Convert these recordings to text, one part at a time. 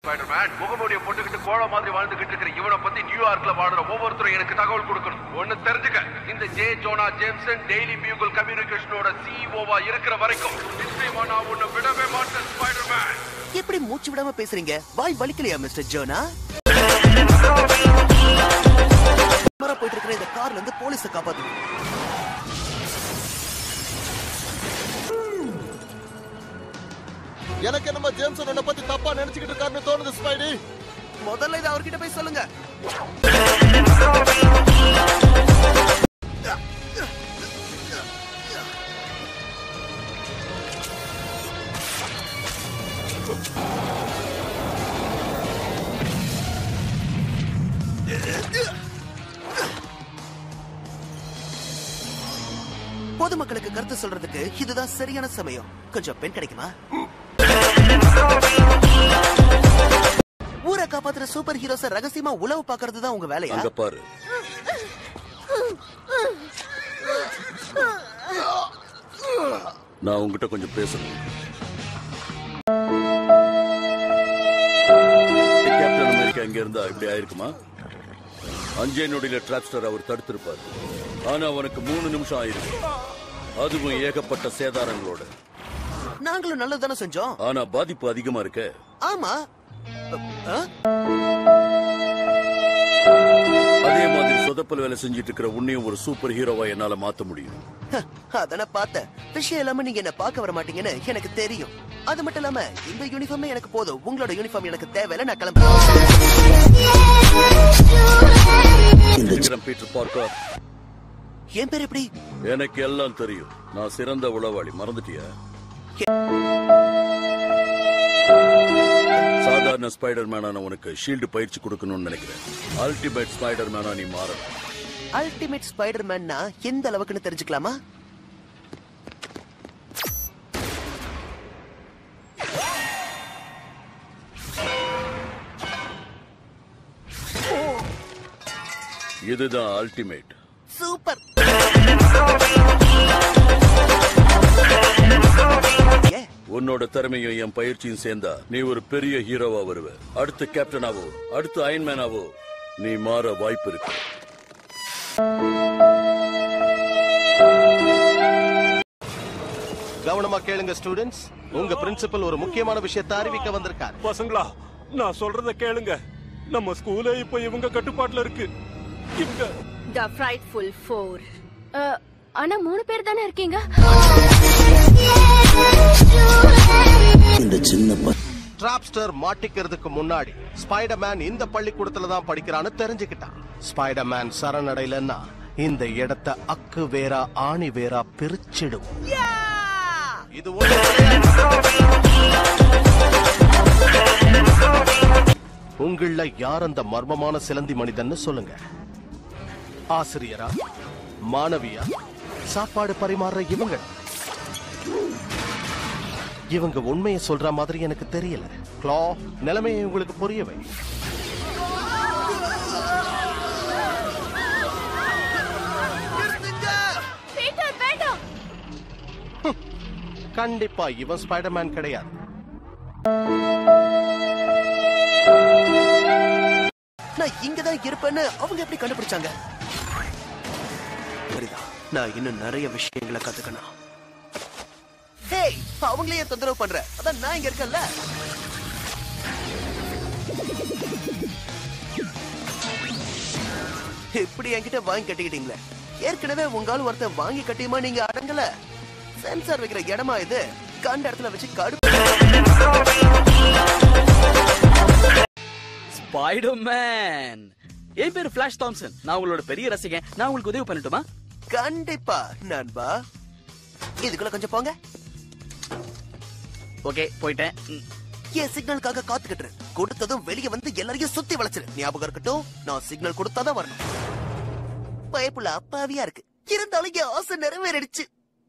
Spiderman முகமூடிய போட்டுக்கிட்டு கோழ மாதிரி வாழ்ந்துகிட்டு இருக்கிற இவனை பத்தி நியூயார்க்ல வாடுற ஒவ்வொருத்தரும் எனக்கு தகவல் கொடுக்கணும் ஒண்ணு தெரிஞ்சுக்க இந்த J Jonah Jameson Daily Bugle கம்யூனிகேஷனோட சிஇஓவா இருக்கிற வரைக்கும் நிச்சயமா நான் உன்னை விடவே மாட்டேன் ஸ்பைடர்மேன் எப்படி மூச்சு விடாம பேசுறீங்க வாய் வலிக்கலையா மிஸ்டர் ஜோனா மர போயிட்டு இருக்கிற இந்த கார்ல இருந்து போலீஸ காப்பாத்துங்க எனக்கு நம்ம ஜேம்சன் உன்னை பத்தி தப்பா நினைச்சுக்கிட்டு இருக்காருன்னு தோணுது ஸ்பைடி முதல்ல இதை அவர்கிட்ட போய் சொல்லுங்க பொதுமக்களுக்கு கருத்து சொல்றதுக்கு இதுதான் சரியான சமயம் கொஞ்சம் பெண் கிடைக்குமா ஊரை காப்பாத்துற சூப்பர் ஹீரோஸ ரகசியமா உளவு பாக்குறது தான் உங்க வேலையா அங்க பாரு நான் உங்ககிட்ட கொஞ்சம் பேசணும் கேப்டன் அமெரிக்கா இங்க இருந்தா இப்படி ஆயிருக்குமா அஞ்சே நொடியில டிராப்ஸ்டர் அவர் தடுத்திருப்பார் ஆனா அவனுக்கு மூணு நிமிஷம் ஆயிருக்கு அதுவும் ஏகப்பட்ட சேதாரங்களோட நாங்களும் நல்லது தானே செஞ்சோம் ஆனா பாதிப்பு அதிகமா இருக்க ஆமா அ? அதே மாதிரி சொதப்பல் வேலை செஞ்சிட்டு இருக்கிற உன்னையும் ஒரு சூப்பர் ஹீரோவா என்னால மாத்த முடியும் ஹ, அத நான் பார்த்தேன் விஷயம் இல்லாம நீங்க என்ன பார்க்க வர மாட்டீங்கன்னு எனக்கு தெரியும் அது மட்டும் இல்லாம இந்த யூனிஃபார்மே எனக்கு போதும் உங்களோட யூனிஃபார்ம் எனக்கு தேவையில்ல நான் கிளம்புறேன் விக்ரம் பீட்டர் பார்க்கர் என் பேர் எப்படி எனக்கு எல்லாம் தெரியும் நான் சிறந்த உளவாளி மறந்துட்டியா சாதாரண ஸ்பைடர் மேனான உனக்கு ஷீல்டு பயிற்சி கொடுக்கணும்னு நினைக்கிறேன் அல்டிமேட் ஸ்பைடர் மேனா நீ மாறணும் அல்டிமேட் ஸ்பைடர் மேன்னா எந்த அளவுக்குன்னு தெரிஞ்சுக்கலாமா இதுதான் அல்டிமேட் சூப்பர் ஏ, உன்னோட திறமையும் என் பயிற்சியும் சேர்ந்தா நீ ஒரு பெரிய ஹீரோவா வருவ அடுத்து கேப்டனாவோ அடுத்து அயன்மேனாவோ நீ மாற வாய்ப்பு இருக்கு கவனமா கேளுங்க ஸ்டூடெண்ட்ஸ் உங்க பிரின்சிபல் ஒரு முக்கியமான விஷயத்தை அறிவிக்க வந்திருக்காரு பசங்களா நான் சொல்றத கேளுங்க நம்ம ஸ்கூலே இப்ப இவங்க கட்டுப்பாட்டுல இருக்கு இவங்க த ஃப்ரைட்ஃபுல் ஃபோர் ஆனா மூணு பேர் தானே இருக்கீங்க டிராப்ஸ்டர் மாட்டிக்கிறதுக்கு முன்னாடி ஸ்பைடர்மேன் இந்த பள்ளிக்கூடத்துல தான் படிக்கிறான்னு தெரிஞ்சுக்கிட்டான் ஸ்பைடர்மேன் சரணடைலன்னா இந்த இடத்த அக்கு வேரா ஆணி வேரா பிரிச்சிடும் இது ஒண்ணும் கிடையாது. உங்கள யார் அந்த மர்மமான சிலந்தி மனிதன்னு சொல்லுங்க ஆசிரியரா மாணவியா சாப்பாடு பரிமாறுற இவங்க இவங்க உண்மையை சொல்ற மாதிரி எனக்கு தெரியல கிளா நிலைமையை உங்களுக்கு புரியவை பீட்டர் வேண்டாம் கண்டிப்பா இவன் ஸ்பைடர்மேன் கிடையாது நான் இங்கதான் இருப்பேன்னு அவங்க எப்படி கண்டுபிடிச்சாங்க சரிதான் நான் இன்னும் நிறைய விஷயங்களை கத்துக்கணும் ஹேய் அவங்களே ஏன் தொந்தரவு பண்ற அதான் நான் இங்க இருக்கேன்ல இப்படி என்கிட்ட வாங்கி கட்டிக்கிட்டீங்களே ஏற்கனவே உங்கால ஒருத்தன் வாங்கி கட்டியுமா நீங்க அடங்கல சென்சார் வைக்கிற இடமா இது கண்ட இடத்துல வச்சு கடுப்பு ஸ்பைடர்மேன் என் பேரு ஃபிளாஷ் தாம்சன் நான் உங்களோட பெரிய ரசிகன் நான் உங்களுக்கு உதவி பண்ணட்டுமா கண்டிப்பா நண்பா இதுக்குள்ள கொஞ்சம் போங்க ஓகே போயிட்டேன் ம். என் சிக்னலுக்காக காத்துக்கிட்டு இரு. கொடுத்ததும் வெளியே வந்து எல்லாரையும் சுத்தி வளைச்சிரு ஞாபகம் இருக்கட்டும் நான் சிக்னல் கொடுத்தாதான் வரணும் பயப்புள்ள அப்பாவியா இருக்கு இருந்தாலும் என் ஆசை நிறைவேறிடுச்சு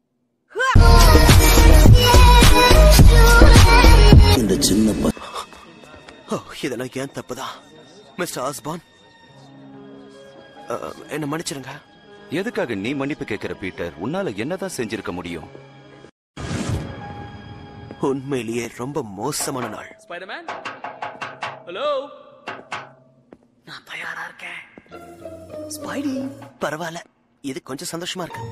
இந்த சின்ன ப- ஓ, இதெல்லாம் ஏன் தப்புதான் மிஸ்டர் ஆஸ்பான் அஹ், என்ன மன்னிச்சிருங்க எதுக்காக நீ மன்னிப்பு கேட்கிற பீட்டர் உன்னால என்னதான் செஞ்சிருக்க முடியும் உண்மையிலேயே ரொம்ப மோசமான நாள் ஸ்பைடர்மேன் ஹலோ நான் தயாரா இருக்கேன் ஸ்பைடி பரவாயில்ல இது கொஞ்சம் சந்தோஷமா இருக்கு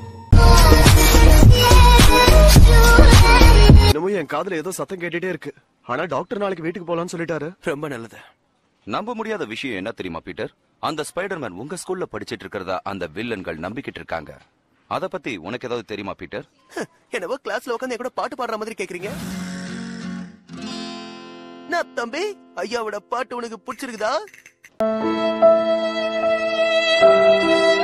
இன்னமும் என் காதுல ஏதோ சத்தம் கேட்டுட்டே இருக்கு ஆனா டாக்டர் நாளைக்கு வீட்டுக்கு போலாம்னு சொல்லிட்டாரு ரொம்ப நல்லது நம்ப முடியாத விஷயம் என்ன தெரியுமா பீட்டர் அந்த ஸ்பைடர்மேன் உங்க ஸ்கூல்ல படிச்சிட்டு இருக்கிறதா அந்த வில்லன்கள் நம்பிக்கிட்டு இருக்காங்க அத பத்தி உனக்கு ஏதாவது தெரியுமா பீட்டர் என்னவோ கிளாஸ்ல உட்காந்து என் கூட பாட்டு பாடுற மாதிரி கேக்குறீங்க நான் தம்பி ஐயாவோட பாட்டு உனக்கு பிடிச்சிருக்குதா